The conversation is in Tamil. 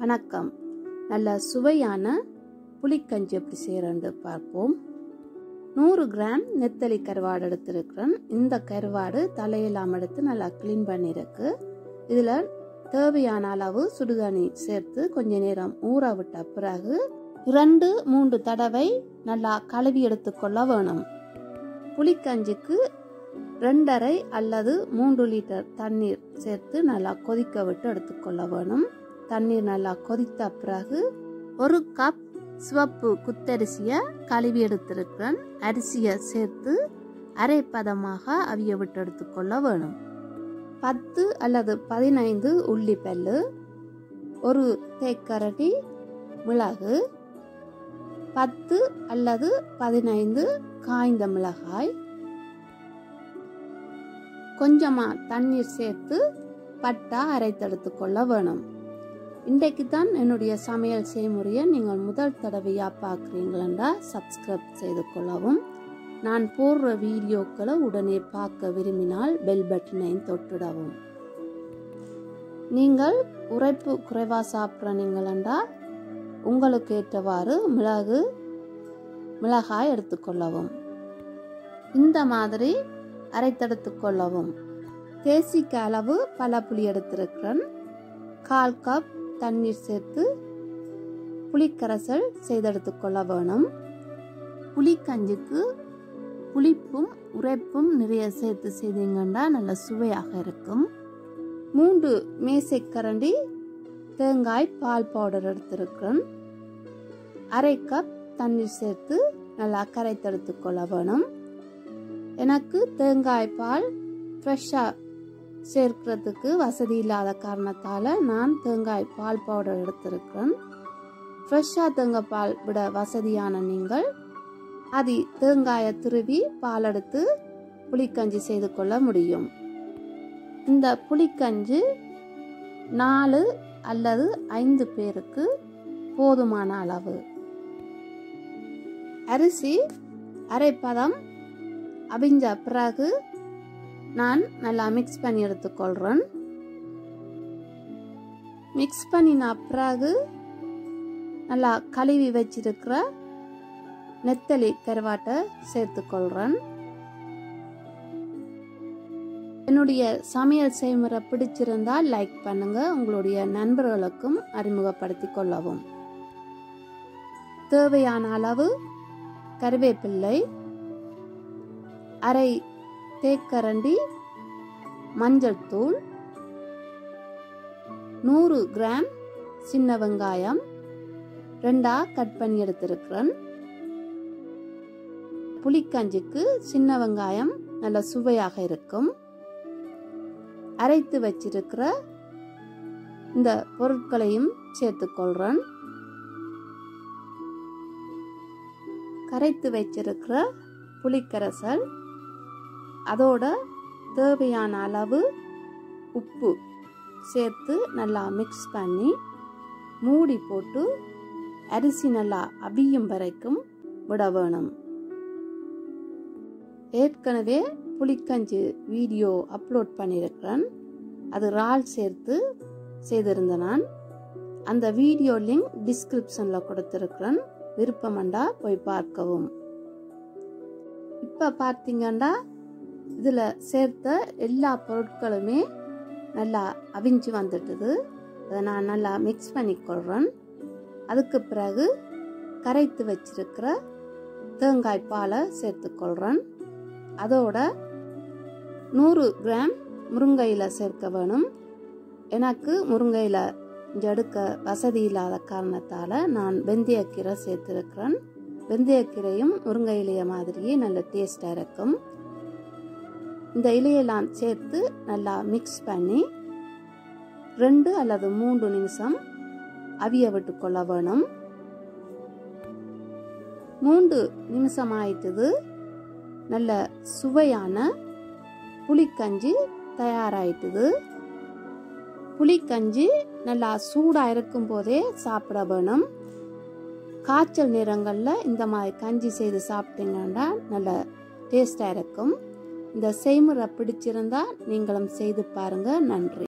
வணக்கம் நல்ல சுவையான புளிக்கஞ்சி எப்படி செய்கிறேன்னு பார்ப்போம் நூறு கிராம் நெத்தலி கருவாடு எடுத்திருக்கிறேன் இந்த கருவாடு தலையெல்லாம் எடுத்து நல்லா க்ளீன் பண்ணியிருக்கு இதில் தேவையான அளவு சுடுதண்ணி சேர்த்து கொஞ்ச நேரம் ஊற விட்ட பிறகு இரண்டு மூன்று தடவை நல்லா கழுவி எடுத்துக்கொள்ள வேணும் புளிக்கஞ்சிக்கு ரெண்டரை அல்லது மூன்று லிட்டர் தண்ணீர் சேர்த்து நல்லா கொதிக்க விட்டு எடுத்துக்கொள்ள வேணும் தண்ணீர் நல்லா கொதித்த பிறகு ஒரு கப் சிவப்பு குத்தரிசியை கழுவி எடுத்திருக்கிறேன் அரிசியை சேர்த்து அரை பதமாக அவிய விட்டு எடுத்துக்கொள்ள வேணும் பத்து அல்லது பதினைந்து உள்ளிப்பல்லு ஒரு தேக்கரடி மிளகு பத்து அல்லது பதினைந்து காய்ந்த மிளகாய் கொஞ்சமாக தண்ணீர் சேர்த்து பட்டா அரைத்தெடுத்து கொள்ள வேணும் இன்றைக்கு தான் என்னுடைய சமையல் செய்முறையை நீங்கள் முதல் தடவையாக பார்க்குறீங்களா சப்ஸ்கிரைப் செய்து கொள்ளவும் நான் போடுற வீடியோக்களை உடனே பார்க்க விரும்பினால் பெல் பட்டனையும் தொட்டுடவும் நீங்கள் உரைப்பு குறைவாக சாப்பிட்ற நீங்களா உங்களுக்கு ஏற்றவாறு மிளகு மிளகாய் எடுத்துக்கொள்ளவும் இந்த மாதிரி அரைத்தெடுத்து கொள்ளவும் தேசிக்கு அளவு பல புளி எடுத்திருக்கிறேன் கால் கப் தண்ணீர் சேர்த்து புளிக்கரைசல் செய்தெடுத்து கொள்ள வேணும் புளிக்கஞ்சிக்கு புளிப்பும் உரைப்பும் நிறைய சேர்த்து செய்தீங்கன்னா நல்ல சுவையாக இருக்கும் மூன்று மேசைக்கரண்டி தேங்காய் பால் பவுடர் எடுத்திருக்கிறேன் அரை கப் தண்ணீர் சேர்த்து நல்லா கரைத்தெடுத்து கொள்ள வேணும் எனக்கு தேங்காய் பால் ஃப்ரெஷ்ஷாக சேர்க்கிறதுக்கு வசதி இல்லாத காரணத்தால் நான் தேங்காய் பால் பவுடர் எடுத்திருக்கிறேன் ஃப்ரெஷ்ஷாக தேங்காய் பால் விட வசதியான நீங்கள் அதி தேங்காயை துருவி பால் எடுத்து புளிக்கஞ்சி செய்து கொள்ள முடியும் இந்த புளிக்கஞ்சி நாலு அல்லது ஐந்து பேருக்கு போதுமான அளவு அரிசி அரைப்பதம் அவிஞ்ச பிறகு நான் நல்லா மிக்ஸ் பண்ணி எடுத்துக்கொள்கிறேன் மிக்ஸ் பண்ணின பிறகு நல்லா கழுவி வச்சிருக்கிற நெத்தலி கருவாட்டை சேர்த்துக்கொள்கிறேன் என்னுடைய சமையல் செய்முறை பிடிச்சிருந்தால் லைக் பண்ணுங்க உங்களுடைய நண்பர்களுக்கும் அறிமுகப்படுத்தி கொள்ளவும் தேவையான அளவு கருவேப்பிள்ளை அரை தேக்கரண்டி மஞ்சள் தூள் நூறு கிராம் சின்ன வெங்காயம் ரெண்டா கட் பண்ணி எடுத்திருக்கிறேன் புளிக்கஞ்சிக்கு சின்ன வெங்காயம் நல்ல சுவையாக இருக்கும் அரைத்து வச்சிருக்கிற இந்த பொருட்களையும் சேர்த்துக்கொள்கிறேன் கரைத்து வச்சிருக்கிற புளிக்கரைசல் அதோட தேவையான அளவு உப்பு சேர்த்து நல்லா மிக்ஸ் பண்ணி மூடி போட்டு அரிசி நல்லா அவியும் வரைக்கும் விட வேணும் ஏற்கனவே புளிக்கஞ்சி வீடியோ அப்லோட் பண்ணியிருக்கிறேன் அது இறால் சேர்த்து செய்திருந்த நான் அந்த வீடியோ லிங்க் டிஸ்கிரிப்ஷனில் கொடுத்துருக்குறேன் விருப்பமண்டா போய் பார்க்கவும் இப்போ பார்த்தீங்கன்னா இதில் சேர்த்த எல்லா பொருட்களுமே நல்லா அவிஞ்சு வந்துட்டுது அதை நான் நல்லா மிக்ஸ் பண்ணிக்கொள்கிறேன் அதுக்கு பிறகு கரைத்து வச்சிருக்கிற தேங்காய் பாலை சேர்த்துக்கொள்கிறேன் அதோட நூறு கிராம் முருங்கையில் சேர்க்க வேணும் எனக்கு முருங்கையில் எடுக்க வசதி இல்லாத காரணத்தால் நான் வெந்தயக்கீரை சேர்த்துருக்கிறேன் வெந்தயக்கீரையும் முருங்கை இலைய மாதிரியே நல்ல டேஸ்டாக இருக்கும் இந்த இலையெல்லாம் சேர்த்து நல்லா மிக்ஸ் பண்ணி ரெண்டு அல்லது மூன்று நிமிஷம் அவிய விட்டு கொள்ள வேணும் மூன்று நிமிஷம் ஆயிட்டுது நல்ல சுவையான புளிக்கஞ்சி தயாராயிட்டுது புளிக்கஞ்சி நல்லா சூடாக இருக்கும் போதே சாப்பிட வேணும் காய்ச்சல் நேரங்களில் இந்த மாதிரி கஞ்சி செய்து சாப்பிட்டீங்கன்னா நல்ல டேஸ்டாக இருக்கும் இந்த செய்முறை பிடிச்சிருந்தா நீங்களும் செய்து பாருங்க நன்றி